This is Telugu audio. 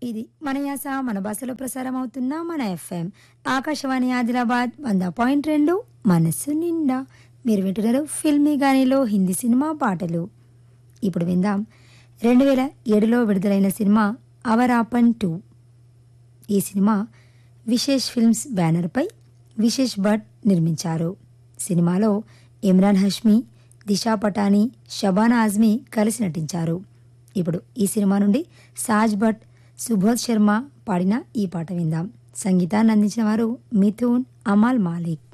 ఇది మన యాస మన భాషలో ప్రసారం అవుతున్న మన ఎఫ్ఎం ఆకాశవాణి ఆదిలాబాద్ వంద పాయింట్ రెండు మనస్సు నిండా మీరు వింటున్నారు ఫిల్మీ గానిలో హిందీ సినిమా పాటలు ఇప్పుడు విందాం రెండు వేల ఏడులో విడుదలైన సినిమా అవరాపన్ టూ ఈ సినిమా విశేష్ ఫిల్మ్స్ బ్యానర్పై విశేష్ భట్ నిర్మించారు సినిమాలో ఇమ్రాన్ హష్మీ దిశా పటానీ షబానా ఆజ్మీ కలిసి నటించారు ఇప్పుడు ఈ సినిమా నుండి సాజ్ భట్ సుబోధ్ శర్మ పాడిన ఈ పాట విందాం సంగీతాన్ని అందించిన వారు మిథున్ అమాల్ మాలిక్